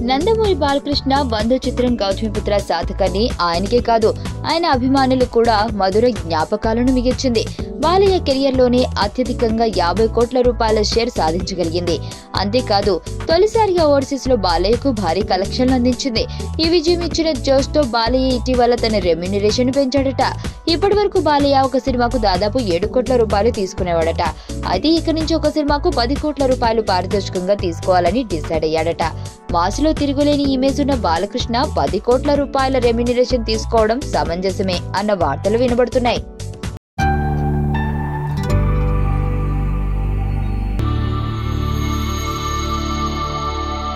నందమూరి బాలకృష్ణ బంధు చిత్రం గౌతమిపుత్ర సాధకాన్ని ఆయనకే కాదు ఆయన అభిమానులు కూడా మధుర జ్ఞాపకాలను మిగిల్చింది బాలయ్య కెరియర్లోనే అత్యధికంగా యాభై కోట్ల రూపాయల షేర్ సాధించగలిగింది అంతేకాదు తొలిసారిగా ఓవర్సీస్ లో బాలయ్యకు భారీ కలెక్షన్లు అందించింది ఈ విజయం ఇచ్చిన జోష్ తో బాలయ్య ఇటీవల తన రెమ్యునరేషన్ పెంచాడట ఇప్పటి వరకు బాలయ్య ఒక సినిమాకు దాదాపు ఏడు కోట్ల రూపాయలు తీసుకునేవాడట అయితే ఇక నుంచి ఒక సినిమాకు పది కోట్ల రూపాయలు పారితోషికంగా తీసుకోవాలని డిసైడ్ అయ్యాడట మాసులో తిరుగులేని ఇమేజ్ ఉన్న బాలకృష్ణ పది కోట్ల రూపాయల రెమ్యునరేషన్ తీసుకోవడం సమంజసమే అన్న వార్తలు వినబడుతున్నాయి